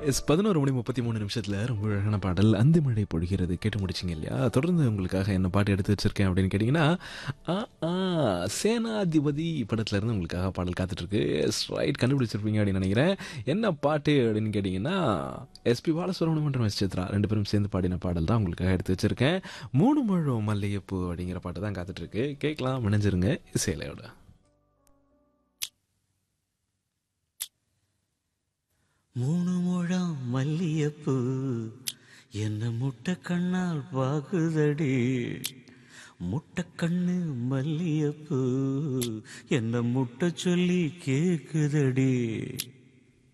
S பதினோரு மணி முப்பத்தி மூணு நிமிஷத்தில் ரொம்ப அழகான பாடல் அந்த மழை பொழிகிறது கேட்டு முடிச்சிங்க இல்லையா தொடர்ந்து உங்களுக்காக என்ன பாட்டு எடுத்து வச்சிருக்கேன் அப்படின்னு கேட்டிங்கன்னா ஆ, ஆ, சேனாதிபதி படத்துல இருந்து உங்களுக்காக பாடல் காத்துட்ருக்கு எஸ் ரைட் கண்டுபிடிச்சிருப்பீங்க அப்படின்னு நினைக்கிறேன் என்ன பாட்டு அப்படின்னு கேட்டிங்கன்னா எஸ்பி பாலசுப்ரமணியம் மற்றும் எஸ் சித்ரா ரெண்டு பேரும் சேர்ந்து பாடின பாடல் தான் உங்களுக்காக எடுத்து வச்சிருக்கேன் மூணு முழம் மல்லிகைப்பூ அப்படிங்கிற பாட்டு தான் காத்துட்ருக்கு கேட்கலாம் இணைஞ்சிருங்க இசையிலையோட மூணு முழம் மல்லியப்பூ என்ன முட்டை கண்ணால் பாகுதடி முட்டை கண்ணு மல்லியப்பூ என்ன முட்டை சொல்லி கேக்குதடி